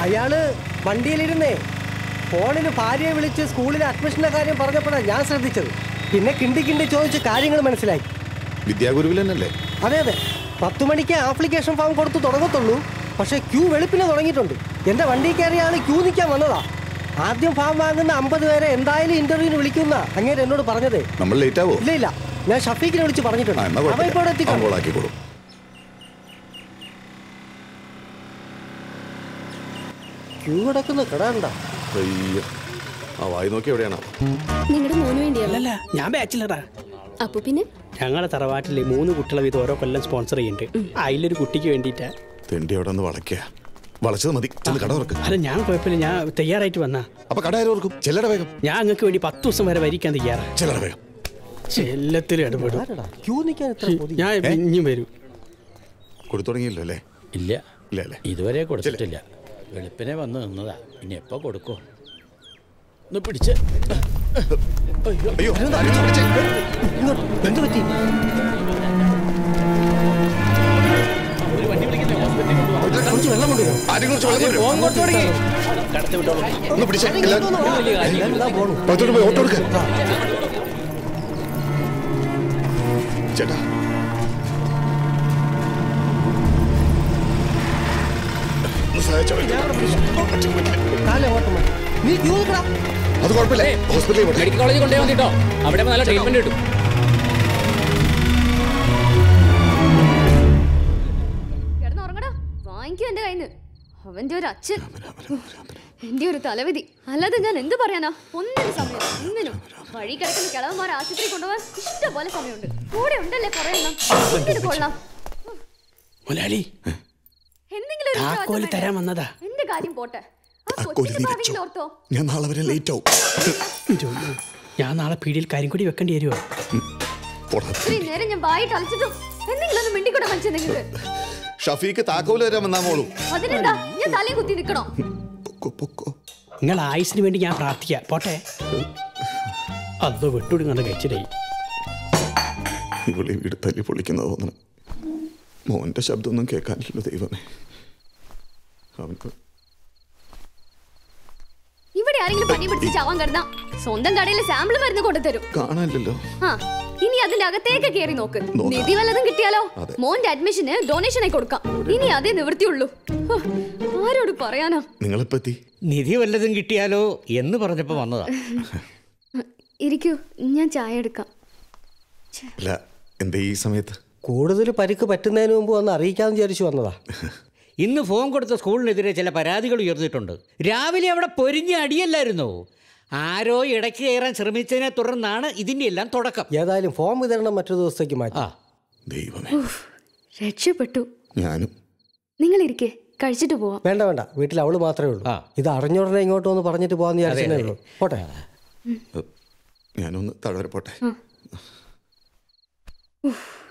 അയാള് വണ്ടിയിലിരുന്നേ ഫോണിന് ഭാര്യയെ വിളിച്ച് സ്കൂളിലെ അഡ്മിഷന്റെ കാര്യം പറഞ്ഞപ്പോഴാണ് ഞാൻ ശ്രദ്ധിച്ചത് പിന്നെ കിണ്ടി കിണ്ടി ചോദിച്ച് കാര്യങ്ങൾ മനസ്സിലായി വിദ്യാഗുരുവിൽ തന്നെയല്ലേ അതെ അതെ പത്ത് മണിക്ക് ആപ്ലിക്കേഷൻ ഫോം കൊടുത്ത് തുടങ്ങത്തുള്ളൂ പക്ഷേ ക്യൂ വെളുപ്പിന് തുടങ്ങിയിട്ടുണ്ട് എൻ്റെ വണ്ടി കയറിയ ആൾ ക്യൂ നിൽക്കാൻ വന്നതാ ആദ്യം ഫാം വാങ്ങുന്ന അമ്പത് പേരെ എന്തായാലും ഇന്റർവ്യൂവിന് വിളിക്കുന്ന അങ്ങനെ എന്നോട് പറഞ്ഞതേ നമ്മൾ ലേറ്റ് ആവോ ഇല്ല ഇല്ല ഞാൻ ഷഫീഖിനെ വിളിച്ച് ആ, പറഞ്ഞിട്ടുണ്ട് എന്നാ അവൻ ഇപ്പോൾ ഇവിടെ കുഴപ്പമില്ല. അവൻ എത്തിക്കാണും കോളാക്കിക്കോളും ക്യൂ കിടക്കുന്ന കിടാണ്ട അയ്യോ ആ വായി നോക്കി എവിടെയാണോ നിങ്ങളുടെ മോന് വേണ്ടിയല്ല അല്ല ഞാൻ ബാച്ചിലറാ അപ്പൊ പിന്നെ ഞങ്ങളെ തറവാട്ടിലെ മൂന്ന് കുട്ടികളെ വീതം ഓരോ കൊല്ലം സ്പോൺസർ ചെയ്യുന്നുണ്ട് അതിലൊരു കുട്ടിക്ക് വേണ്ടിയിട്ടാ തെണ്ടി അവിടെ ഒന്ന് വളയ്ക്കുക വളച്ചത് മതി ചെന്ന് കട തുറക്ക് അല്ല ഞാൻ കുഴപ്പമില്ല ഞാൻ തയ്യാറായിട്ട് വന്നാ അപ്പൊ കട ആരും ഓർക്കും ചെല്ലട വേഗം ഞാൻ നിങ്ങൾക്ക് വേണ്ടി പത്ത് ദിവസം വരെ വരിക്കാൻ തയ്യാറാ ചെല്ലട വേഗം എല്ലാത്തിലും ഇടപെടും ആരെടാ? ക്യൂ നിൽക്കാൻ ഇത്ര കൊതി ഞാൻ ഇനിയും വരും കൊടുത്തു തുടങ്ങിയില്ലോ അല്ലേ ഇല്ല ഇല്ല അല്ലേ ഇതുവരെ കൊടുത്തിട്ടില്ല വെളുപ്പിനെ വന്ന് നിന്നതാ ഇനി എപ്പോ കൊടുക്കോ ഒന്ന് പിടിച്ച് അയ്യോ ആരെങ്കിലും പിടിച്ചേ. ഇങ്ങോട്ട് എന്ത് പറ്റി കുറച്ച് വെള്ളം കൊണ്ടുവരും ആരെങ്കിലും കുറച്ച് വെള്ളം കൊണ്ടുവരൂ. കടത്തി വിട്ടോളൂ ഒന്ന് പിടിച്ചേ എല്ലാവരും എല്ലാവരും ഇതാ പോണു പുറത്തോട്ട് പോയി ഓട്ടോ എടുക്ക ചേട്ടാ ഒന്ന് സഹായിച്ചോ. ഒറ്റയ്ക്ക് പറ്റില്ല. കാലേ ഓട്ടം മതി. നീ ക്യൂ നിൽക്കടാ അത് കുഴപ്പമില്ല ഹോസ്പിറ്റലിൽ പോട്ടെ മെഡിക്കൽ കോളേജിൽ കൊണ്ടുപോയി മതി കേട്ടോ അവിടെ നല്ല ട്രീറ്റ്മെന്റ് കിട്ടും കിടന്നുറങ്ങടാ വാങ്ങിക്കൂ എന്റെ കയ്യിന്ന് അവന്റെ ഒരു അച്ഛൻ എന്റെ ഒരു തലവിധി അല്ലാതെ ഞാൻ എന്ത് പറയാനാ ഒന്നിനും സമയം ഒന്നിനും വഴി കിടക്കുന്ന കിളവന്മാർ ആശുപത്രി കൊണ്ടുപോകാൻ ഇഷ്ടം പോലെ സമയമുണ്ട് കൂടെ ഉണ്ടല്ലേ കുറെ എണ്ണം എന്തിനു കൊള്ളാം മുലാളി എന്തെങ്കിലും ഒരു താക്കോല് ഉത്തരവാദിത്തം തരാൻ വേണ്ടേ? വന്നതാ എന്റെ കാര്യം പോട്ടെ ആ താക്കോല് കൊച്ചിന്റെ നീ ഭാവിയിൽ വെച്ചോ ഓർത്തോ ഞാൻ നാളെ വരെ ലേറ്റ് ആവും ജോലി. ഞാൻ നാളെ പീടിയിൽ കാര്യം കൂടി വെക്കേണ്ടി വരുമോ പോടാ. ഇത്രയും നേരം ഞാൻ വായിട്ട് അലച്ചിട്ടും എന്തെങ്കിലും ഒന്ന് മിണ്ടിക്കൂടെ മനുഷ്യൻ നിങ്ങൾക്ക് ഷഫീക്ക് താക്കോല് തരാൻ വന്നാ മോളൂ അതിനെന്താ ഞാൻ തലയും കുത്തി നിൽക്കണോ പൊക്കോ പൊക്കോ നിങ്ങൾ ആയുസിന് വേണ്ടി ഞാൻ പ്രാർത്ഥിക്കാം പോട്ടെ അതോ വിട്ടുവിടും കണ്ട് കഴിച്ചിട്ടായി ഇവിടെ വീട് തല്ലി പൊളിക്കുന്ന തോന്നണം മോന്റെ ശബ്ദമൊന്നും കേൾക്കാനില്ലല്ലോ ദൈവമേ അവൻക്ക് ഇവിടെ ആരെങ്കിലും പണി പിടിച്ച് ചാവാൻ കിടന്നാ സ്വന്തം കടയിൽ സാമ്പിൾ മരുന്ന് കൊണ്ടുതരും കാണാനില്ലല്ലോ ആ ഇനി അതിന്റെ അകത്തേക്ക് കയറി നോക്ക് നോക്കാം. നിധി വല്ലതും കിട്ടിയാലോ അതെ. മോന്റെ അഡ്മിഷന് ഡൊണേഷൻ ആയി കൊടുക്കാം ഇനി അതേ നിവൃത്തിയുള്ളൂ ഹോ, ആരോട് പറയാനാ നിങ്ങളിപ്പോ എത്തി നിധി വല്ലതും കിട്ടിയാലോ എന്ന് പറഞ്ഞപ്പോ വന്നതാ ഇരിക്കൂ ഞാൻ ചായ എടുക്കാം അല്ല എന്താ ഈ സമയത്ത് കൂടുതൽ പരിക്ക് പറ്റുന്നതിന് മുമ്പ് വന്ന് അറിയിക്കാമെന്ന് വിചാരിച്ചു വന്നതാ ഇന്ന് ഫോൺ കൊടുത്ത സ്കൂളിനെതിരെ ചില പരാതികൾ ഉയർന്നിട്ടുണ്ട് രാവിലെ അവിടെ പൊരിഞ്ഞ അടിയല്ലായിരുന്നോ ആരോ ഇടയ്ക്ക് കയറാൻ ശ്രമിച്ചതിനെ തുടർന്നാണ് ഇതിന്റെ എല്ലാം തുടക്കം ഏതായാലും ഫോം വിതരണം മറ്റൊരു ദിവസത്തേക്ക് മാറ്റി ആ ദൈവമേ രക്ഷപ്പെട്ടു ഞാനും നിങ്ങൾ ഇരിക്കേ കഴിച്ചിട്ട് പോവാം വേണ്ട വേണ്ട വീട്ടിൽ അവള് മാത്രമേ ഉള്ളൂ ആ. ഇത് അറിഞ്ഞുടനെ ഇങ്ങോട്ട് വന്ന് പറഞ്ഞിട്ട് പോകാന്ന് വിചാരിച്ചേ ഉള്ളൂ പോട്ടെ ഞാനൊന്ന് തഴവരെ പോട്ടെ ഉഫ്.